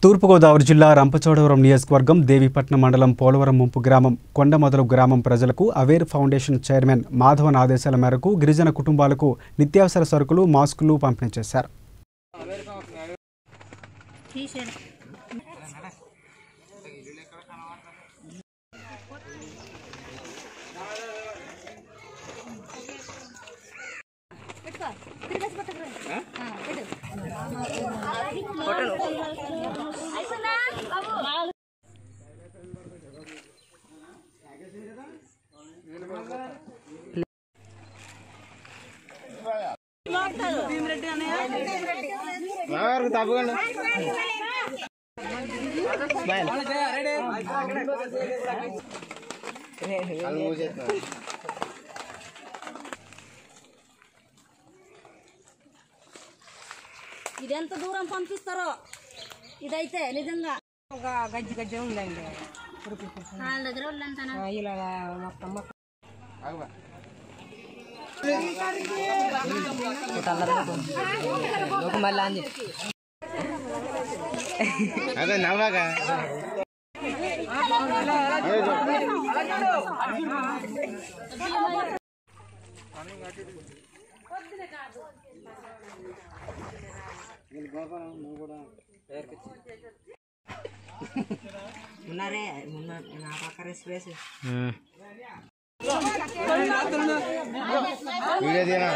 తూర్పుగోదావరి జిల్లా రంపచోడవరం నియోజకవర్గం దేవీపట్నం మండలం పోలవరం ముంపు గ్రామం కొండమొదలు గ్రామం ప్రజలకు అవేర్ ఫౌండేషన్ చైర్మన్ మాధవన్ ఆదేశాల మేరకు గిరిజన కుటుంబాలకు నిత్యావసర సరుకులు మాస్కులు పంపిణీ చేశారు ఇది ఎంత దూరం పంపిస్తారో ఇదైతే నిజంగా ఒక గజ్జి గజ్జి ఉందండి వాళ్ళ దగ్గర వాళ్ళంతా ఆ, ఇలా మొత్తం మొత్తం అదే నవ్వాగా ఉన్నారే ఉన్న నా పక్కన స్పేస్ వీడియో తీనా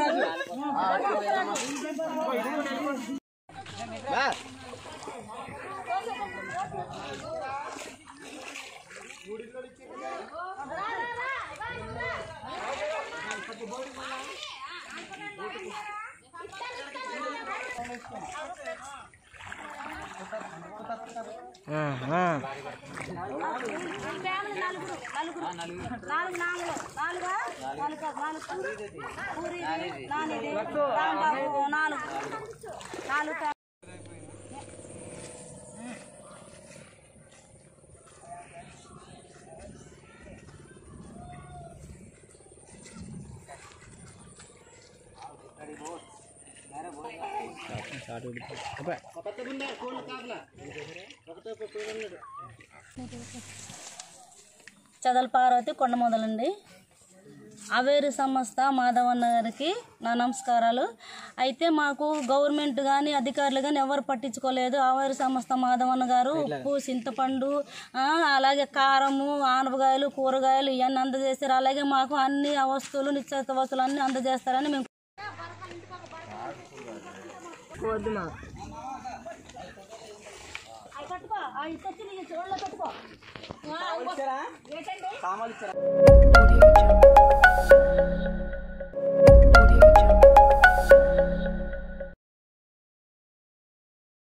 నలుగురు నలుగురు నాలుగు నాలుగు నాలుగా నాలుగు నాలుగు పూరి పూరి నాలుగు రాంబాబు నాలుగు నాలుగు కా- చదల పార్వతి కొండ మొదలండి అవేరు సంస్థ మాధవన్న గారికి నా నమస్కారాలు అయితే మాకు గవర్నమెంట్ కానీ అధికారులు కానీ ఎవరు పట్టించుకోలేదు అవేరు సంస్థ మాధవన్న గారు ఉప్పు చింతపండు ఆ, అలాగే కారము ఆనపకాయలు కూరగాయలు ఇవన్నీ అందజేస్తారు అలాగే మాకు అన్ని ఆ వస్తువులు నిత్యావసర వస్తువులు అన్ని అందజేస్తారని మేము వద్దు మాకు అవి కట్టుకో అవి తెచ్చి నీ చెవుల్లో పెట్టుకో ఆ, ఏంటండి Audio Jungle.